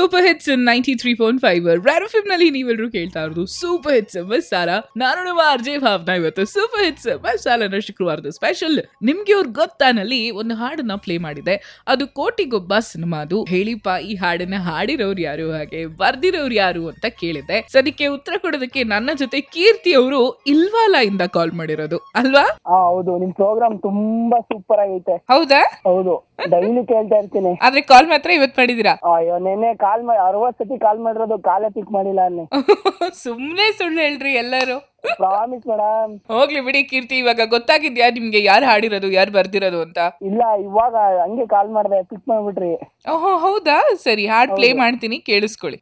Super hits ninety three point five ರ್ಯಾರೋ film ನಲ್ಲಿ ನೀವೆಲ್ಲರೂ ಕೇಳ್ತಾ ಇರೋದು ಸೂಪರ್ ಹಿಟ್ಸ್ ಮಸಾಲ ನಾನು ನಮ್ಮ ಅರ್ಜಯ್ ಭಾವನ ಇವತ್ತು ಸೂಪರ್ ಹಿಟ್ಸ್ ಮಸಾಲನ ಶುಕ್ರವಾರದ ಸ್ಪೆಷಲ್ ನಿಮ್ಗೆ ಅವ್ರ ಗೊತ್ತಾನಲ್ಲಿ ಒಂದು ಹಾಡನ್ನ ಪ್ಲೇ ಮಾಡಿದೆ ಅದು ಕೋಟಿಗೊಬ್ಬ ಸಿನಿಮಾ ಅದು ಹೇಳಿಪ್ಪ ಈ ಹಾಡನ್ನ ಹಾಡಿರೋರು ಯಾರು ಹಾಗೆ ಬರ್ದಿರೋರು ಯಾರು ಅಂತ ಕೇಳಿದೆ ಸದ್ಯಕ್ಕೆ ಉತ್ತರ ಕೊಡೋದಕ್ಕೆ ನನ್ನ ಜೊತೆ ಕೀರ್ತಿ ಅವರು ಇಲ್ವಾಲ ಇಂದ ಕಾಲ್ ಮಾಡಿರೋದು ಅಲ್ವಾ ಹಾ ಹೌದು ನಿಮ್ ಪ್ರೋಗ್ರಾಮ್ ತುಂಬಾ ಸೂಪರ್ ಆಗೈತೆ ಹೌದಾ ಹೌದು ಡೈಲಿ ಕೇಳ್ತಾ ಇರ್ತೀನಿ ಆದ್ರೆ ಕಾಲ್ ಮಾತ್ರ ಇವತ್ತು ಮಾಡಿದೀರಾ ಅಯ್ಯೋ ನೆನ್ನೆ ಕಾಲ್ ಮಾಡಿ ಅರವತ್ ಸತಿ ಕಾಲ್ ಮಾಡಿರೋದು ಕಾಲೇ ಪಿಕ್ ಮಾಡಿಲ್ಲ ಅನ್ನಿ ಸುಮ್ನೆ ಸುಳ್ಳು ಹೇಳ್ರಿ ಎಲ್ಲರೂ ಪ್ರಾಮಿಸ್ ಮೇಡಮ್ ಹೋಗ್ಲಿ ಬಿಡಿ ಕೀರ್ತಿ ಇವಾಗ ಗೊತ್ತಾಗಿದ್ಯಾ ನಿಮ್ಗೆ ಯಾರು ಹಾಡಿರೋದು ಯಾರು ಬರ್ದಿರೋದು ಅಂತ ಇಲ್ಲ ಇವಾಗ ಹಂಗೆ ಕಾಲ್ ಮಾಡ್ದೆ ಪಿಕ್ ಮಾಡ್ಬಿಟ್ರಿ ಓಹೋ ಹೌದಾ ಸರಿ ಹಾಡ್ ಪ್ಲೇ ಮಾಡ್ತೀನಿ ಕೇಳಿಸ್ಕೊಳ್ಳಿ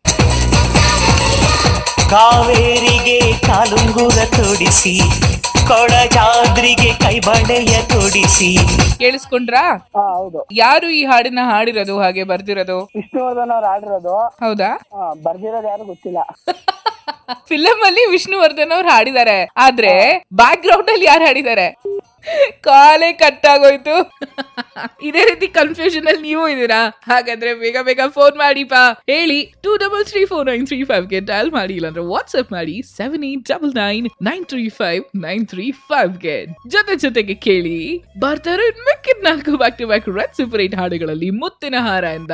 ಕಾವೇರಿಗೆ ಕಾಲುಂಗುರ ತೊಡಿಸಿ ಕೊಡಜಾದ್ರಿಗೆ ಕೈಬಳೆಯ ತೊಡಿಸಿ ಕೇಳಿಸ್ಕೊಂಡ್ರಾ ಹಾ ಹೌದು ಯಾರು ಈ ಹಾಡಿನ ಹಾಡಿರೋದು ಹಾಗೆ ಬರ್ದಿರೋದು ವಿಷ್ಣುವರ್ಧನ್ ಅವ್ರು ಆಡಿರೋದು ಹೌದಾ ಹಾ ಬರ್ದಿರೋದು ಯಾರು ಗೊತ್ತಿಲ್ಲ ಫಿಲಂ ಅಲ್ಲಿ ವಿಷ್ಣುವರ್ಧನ್ ಅವ್ರು ಹಾಡಿದ್ದಾರೆ ಆದ್ರೆ ಬ್ಯಾಕ್ ಗ್ರೌಂಡ್ ಅಲ್ಲಿ ಯಾರು ಹಾಡಿದ್ದಾರೆ ಕಾಲೇ ಕಟ್ ಆಗೋಯ್ತು ಇದೇ ರೀತಿ ಕನ್ಫ್ಯೂಷನ್ ಅಲ್ಲಿ ನೀವು ಇದೀರಾ ಹಾಗಾದ್ರೆ ಬೇಗ ಬೇಗ ಫೋನ್ ಮಾಡಿಪಾ ಹೇಳಿ two double three four nine three five ಗೆ ಡಯಲ್ ಮಾಡಿ ಇಲ್ಲಾಂದ್ರೆ ವಾಟ್ಸ್ಆಪ್ ಮಾಡಿ seven eight double nine nine three five nine three five ಗೆ ಜೊತೆ ಜೊತೆಗೆ ಕೇಳಿ ಬರ್ತಾರೆ ಮಿಕ್ಕಿದ ನಾಲ್ಕು back to back red super eight ಹಾಡುಗಳಲ್ಲಿ ಮುತ್ತಿನ ಹಾರ ಎಂದ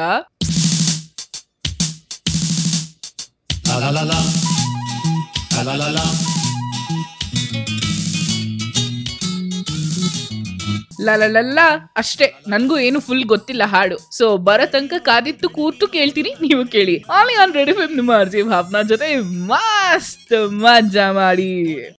La la la la. La la la la. ಲಲಲಲ್ಲ ಅಷ್ಟೇ ನನ್ಗೂ ಏನು ಫುಲ್ ಗೊತ್ತಿಲ್ಲ ಹಾಡು ಸೊ ಬರೋ ತನಕ ಕಾದಿತ್ತು ಕೂತು ಕೇಳ್ತೀನಿ ನೀವು ಕೇಳಿ ಆಲಿ ಆನ್ ರೆಡಿ ಫಿಲ್ಮ್ ನಿಮ್ಮ ಅರ್ಜಿ ಭಾವನಾ ಜೊತೆ ಮಸ್ತ್ ಮಜಾ ಮಾಡಿ